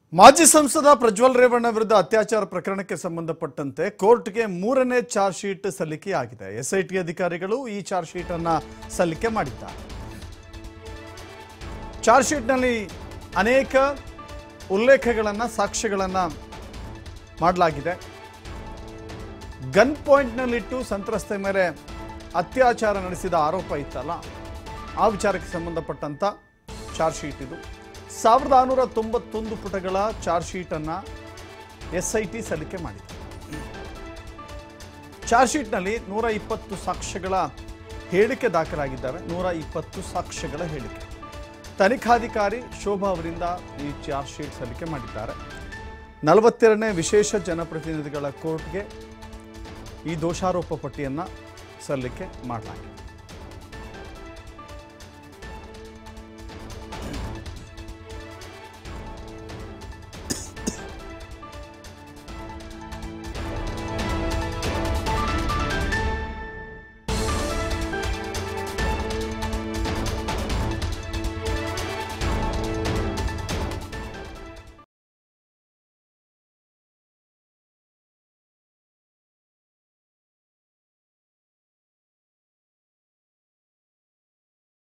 ಮಾಜಿ ಸಂಸದ ಪ್ರಜ್ವಲ್ ರೇವಣ್ಣ ವಿರುದ್ಧ ಅತ್ಯಾಚಾರ ಪ್ರಕರಣಕ್ಕೆ ಸಂಬಂಧಪಟ್ಟಂತೆ ಕೋರ್ಟ್ಗೆ ಮೂರನೇ ಚಾರ್ಜ್ ಶೀಟ್ ಸಲ್ಲಿಕೆಯಾಗಿದೆ ಎಸ್ಐಟಿ ಅಧಿಕಾರಿಗಳು ಈ ಚಾರ್ಜ್ ಶೀಟ್ ಅನ್ನ ಸಲ್ಲಿಕೆ ಮಾಡಿದ್ದಾರೆ ಚಾರ್ಜ್ ಶೀಟ್ನಲ್ಲಿ ಅನೇಕ ಉಲ್ಲೇಖಗಳನ್ನು ಸಾಕ್ಷ್ಯಗಳನ್ನು ಮಾಡಲಾಗಿದೆ ಗನ್ ಪಾಯಿಂಟ್ನಲ್ಲಿಟ್ಟು ಸಂತ್ರಸ್ತೆ ಮೇಲೆ ಅತ್ಯಾಚಾರ ನಡೆಸಿದ ಆರೋಪ ಇತ್ತಲ್ಲ ಆ ವಿಚಾರಕ್ಕೆ ಸಂಬಂಧಪಟ್ಟಂತ ಚಾರ್ಜ್ ಶೀಟ್ ಇದು ಸಾವಿರದ ಆರುನೂರ ತೊಂಬತ್ತೊಂದು ಪುಟಗಳ ಚಾರ್ಜ್ ಶೀಟನ್ನು ಎಸ್ ಐ ಟಿ ಸಲ್ಲಿಕೆ ಮಾಡಿದೆ ಚಾರ್ಜ್ ಶೀಟ್ನಲ್ಲಿ ನೂರ ಇಪ್ಪತ್ತು ಸಾಕ್ಷ್ಯಗಳ ಹೇಳಿಕೆ ದಾಖಲಾಗಿದ್ದಾವೆ ನೂರ ಇಪ್ಪತ್ತು ಸಾಕ್ಷ್ಯಗಳ ಹೇಳಿಕೆ ತನಿಖಾಧಿಕಾರಿ ಶೋಭಾ ಅವರಿಂದ ಈ ಚಾರ್ಜ್ ಶೀಟ್ ಸಲ್ಲಿಕೆ ಮಾಡಿದ್ದಾರೆ ನಲವತ್ತೆರಡನೇ ವಿಶೇಷ ಜನಪ್ರತಿನಿಧಿಗಳ ಕೋರ್ಟ್ಗೆ ಈ ದೋಷಾರೋಪ ಪಟ್ಟಿಯನ್ನು ಸಲ್ಲಿಕೆ ಮಾಡಲಾಗಿದೆ